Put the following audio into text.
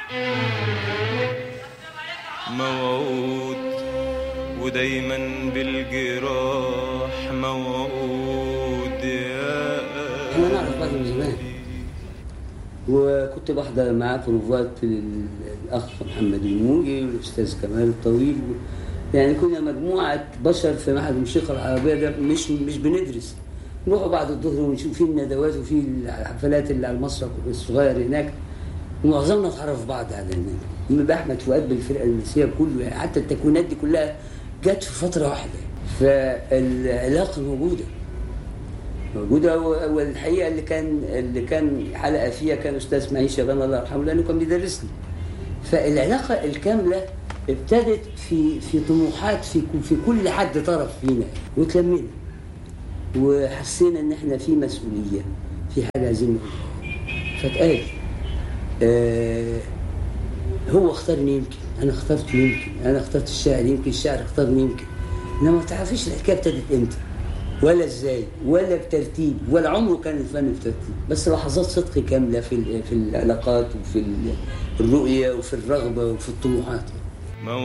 موعود ودايما بالجراح موعود يا احنا نعرف بعض من زمان وكنت بحضر معاه بروفات الاخ محمد الموجي والاستاذ كمال الطويل يعني كنا مجموعه بشر في معهد الموسيقى العربيه ده مش مش بندرس نروحوا بعد الظهر ونشوف في الندوات وفي الحفلات اللي على المسرح الصغير هناك ومعظمنا اتعرف بعض على هناك يبقى احمد فؤاد بالفرقه النسيه كله يعني حتى التكوينات دي كلها جت في فتره واحده فالعلاقه موجوده موجوده و- والحقيقه اللي كان اللي كان حلقه فيها كان استاذ معين شبان الله يرحمه لانه كان بيدرسني فالعلاقه الكامله ابتدت في في طموحات في في كل حد طرف فينا وتلمينا وحسينا ان احنا في مسؤوليه في حاجه عايزين نقولها فاتقال آه هو اختارني يمكن انا اخترته يمكن انا اخترت الشاعر يمكن الشاعر اختارني يمكن انما ما تعرفيش الحكايه ابتدت امتى ولا ازاي ولا بترتيب ولا عمره كان الفن بترتيب بس لحظات صدق كامله في ال- في العلاقات وفي ال- الرؤيه وفي الرغبه وفي الطموحات